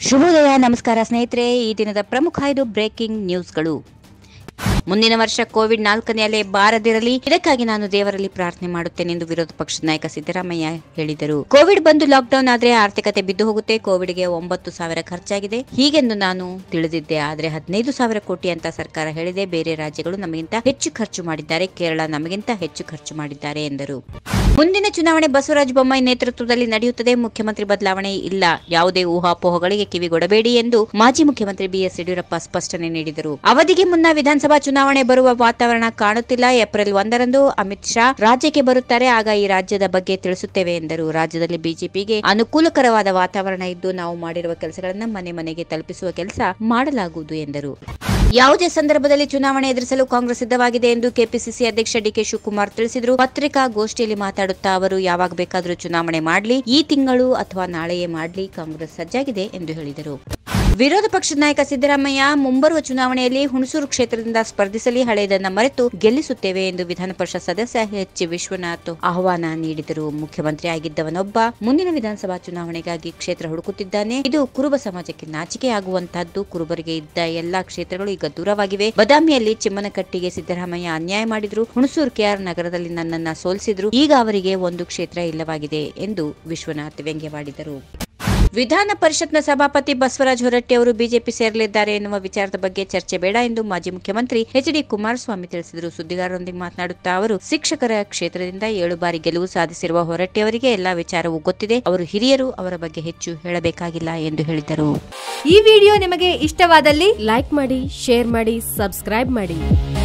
ಶುಭೋದಯ ನಮಸ್ಕಾರ ಸ್ನೇಹಿತರೆ ಈ ದಿನದ ಪ್ರಮುಖ ಐದು ಬ್ರೇಕಿಂಗ್ ನ್ಯೂಸ್ಗಳು ಮುಂದಿನ ವರ್ಷ ಕೋವಿಡ್ ನಾಲ್ಕನೇ ಅಲೆ ಬಾರದಿರಲಿ ಇದಕ್ಕಾಗಿ ನಾನು ದೇವರಲ್ಲಿ ಪ್ರಾರ್ಥನೆ ಮಾಡುತ್ತೇನೆ ಎಂದು ವಿರೋಧ ಪಕ್ಷದ ನಾಯಕ ಸಿದ್ದರಾಮಯ್ಯ ಹೇಳಿದರು ಕೋವಿಡ್ ಬಂದು ಲಾಕ್ಡೌನ್ ಆದ್ರೆ ಆರ್ಥಿಕತೆ ಬಿದ್ದು ಹೋಗುತ್ತೆ ಕೋವಿಡ್ಗೆ ಒಂಬತ್ತು ಸಾವಿರ ಖರ್ಚಾಗಿದೆ ಹೀಗೆಂದು ನಾನು ತಿಳಿದಿದ್ದೆ ಆದ್ರೆ ಹದಿನೈದು ಸಾವಿರ ಕೋಟಿ ಅಂತ ಸರ್ಕಾರ ಹೇಳಿದೆ ಬೇರೆ ರಾಜ್ಯಗಳು ನಮಗಿಂತ ಹೆಚ್ಚು ಖರ್ಚು ಮಾಡಿದ್ದಾರೆ ಕೇರಳ ನಮಗಿಂತ ಹೆಚ್ಚು ಖರ್ಚು ಮಾಡಿದ್ದಾರೆ ಎಂದರು ಮುಂದಿನ ಚುನಾವಣೆ ಬಸವರಾಜ ಬೊಮ್ಮಾಯಿ ನೇತೃತ್ವದಲ್ಲಿ ನಡೆಯುತ್ತದೆ ಮುಖ್ಯಮಂತ್ರಿ ಬದಲಾವಣೆ ಇಲ್ಲ ಯಾವುದೇ ಊಹಾಪೋಹಗಳಿಗೆ ಕಿವಿಗೊಡಬೇಡಿ ಎಂದು ಮಾಜಿ ಮುಖ್ಯಮಂತ್ರಿ ಬಿಎಸ್ ಯಡಿಯೂರಪ್ಪ ಸ್ಪಷ್ಟನೆ ನೀಡಿದರು ಅವಧಿಗೆ ಮುನ್ನ ವಿಧಾನಸಭಾ ಚುನಾವಣೆ ಬರುವ ವಾತಾವರಣ ಕಾಣುತ್ತಿಲ್ಲ ಏಪ್ರಿಲ್ ಒಂದರಂದು ಅಮಿತ್ ಶಾ ರಾಜ್ಯಕ್ಕೆ ಬರುತ್ತಾರೆ ಆಗ ಈ ರಾಜ್ಯದ ಬಗ್ಗೆ ತಿಳಿಸುತ್ತೇವೆ ಎಂದರು ರಾಜ್ಯದಲ್ಲಿ ಬಿಜೆಪಿಗೆ ಅನುಕೂಲಕರವಾದ ವಾತಾವರಣ ಇದ್ದು ನಾವು ಮಾಡಿರುವ ಕೆಲಸಗಳನ್ನು ಮನೆ ಮನೆಗೆ ತಲುಪಿಸುವ ಕೆಲಸ ಮಾಡಲಾಗುವುದು ಎಂದರು ಯಾವುದೇ ಸಂದರ್ಭದಲ್ಲಿ ಚುನಾವಣೆ ಎದುರಿಸಲು ಕಾಂಗ್ರೆಸ್ ಸಿದ್ಧವಾಗಿದೆ ಎಂದು ಕೆಪಿಸಿಸಿ ಅಧ್ಯಕ್ಷ ಡಿಕೆ ಶಿವಕುಮಾರ್ ತಿಳಿಸಿದರು ಪತ್ರಿಕಾಗೋಷ್ಠಿಯಲ್ಲಿ ಮಾತಾಡುತ್ತಾ ಅವರು ಯಾವಾಗ ಬೇಕಾದರೂ ಚುನಾವಣೆ ಮಾಡಲಿ ಈ ತಿಂಗಳು ಅಥವಾ ನಾಳೆಯೇ ಮಾಡಲಿ ಕಾಂಗ್ರೆಸ್ ಸಜ್ಜಾಗಿದೆ ಎಂದು ಹೇಳಿದರು ವಿರೋಧ ಪಕ್ಷದ ನಾಯಕ ಸಿದ್ದರಾಮಯ್ಯ ಮುಂಬರುವ ಚುನಾವಣೆಯಲ್ಲಿ ಹುಣಸೂರು ಕ್ಷೇತ್ರದಿಂದ ಸ್ಪರ್ಧಿಸಲಿ ಹಳೆಯದನ್ನ ಮರೆತು ಗೆಲ್ಲಿಸುತ್ತೇವೆ ಎಂದು ವಿಧಾನ ಪರಿಷತ್ ಸದಸ್ಯ ಎಚ್ ವಿಶ್ವನಾಥ್ ಆಹ್ವಾನ ನೀಡಿದರು ಮುಖ್ಯಮಂತ್ರಿ ಆಗಿದ್ದವನೊಬ್ಬ ಮುಂದಿನ ವಿಧಾನಸಭಾ ಚುನಾವಣೆಗಾಗಿ ಕ್ಷೇತ್ರ ಹುಡುಕುತ್ತಿದ್ದಾನೆ ಇದು ಕುರುಬ ಸಮಾಜಕ್ಕೆ ನಾಚಿಕೆ ಆಗುವಂತಹದ್ದು ಕುರುಬರಿಗೆ ಇದ್ದ ಎಲ್ಲಾ ಕ್ಷೇತ್ರಗಳು ಈಗ ದೂರವಾಗಿವೆ ಬದಾಮಿಯಲ್ಲಿ ಚಿಮ್ಮನಕಟ್ಟಿಗೆ ಸಿದ್ದರಾಮಯ್ಯ ಅನ್ಯಾಯ ಮಾಡಿದ್ರು ಹುಣಸೂರು ಕೆಆರ್ ನಗರದಲ್ಲಿ ನನ್ನನ್ನ ಸೋಲಿಸಿದ್ರು ಈಗ ಅವರಿಗೆ ಒಂದು ಕ್ಷೇತ್ರ ಇಲ್ಲವಾಗಿದೆ ಎಂದು ವಿಶ್ವನಾಥ್ ವ್ಯಂಗ್ಯವಾಡಿದರು ವಿಧಾನ ಪರಿಷತ್ನ ಸಭಾಪತಿ ಬಸವರಾಜ ಹೊರಟ್ಟಿ ಅವರು ಬಿಜೆಪಿ ಸೇರಲಿದ್ದಾರೆ ಎನ್ನುವ ವಿಚಾರದ ಬಗ್ಗೆ ಚರ್ಚೆ ಬೇಡ ಎಂದು ಮಾಜಿ ಮುಖ್ಯಮಂತ್ರಿ ಎಚ್ ಡಿ ಕುಮಾರಸ್ವಾಮಿ ತಿಳಿಸಿದರು ಸುದ್ದಿಗಾರರೊಂದಿಗೆ ಮಾತನಾಡುತ್ತಾ ಅವರು ಶಿಕ್ಷಕರ ಕ್ಷೇತ್ರದಿಂದ ಏಳು ಬಾರಿ ಗೆಲುವು ಸಾಧಿಸಿರುವ ಹೊರಟ್ಟಿ ಅವರಿಗೆ ಎಲ್ಲಾ ವಿಚಾರವೂ ಗೊತ್ತಿದೆ ಅವರು ಹಿರಿಯರು ಅವರ ಬಗ್ಗೆ ಹೆಚ್ಚು ಹೇಳಬೇಕಾಗಿಲ್ಲ ಎಂದು ಹೇಳಿದರು ಈ ವಿಡಿಯೋ ನಿಮಗೆ ಇಷ್ಟವಾದಲ್ಲಿ ಲೈಕ್ ಮಾಡಿ ಶೇರ್ ಮಾಡಿ ಸಬ್ಸ್ಕ್ರೈಬ್ ಮಾಡಿ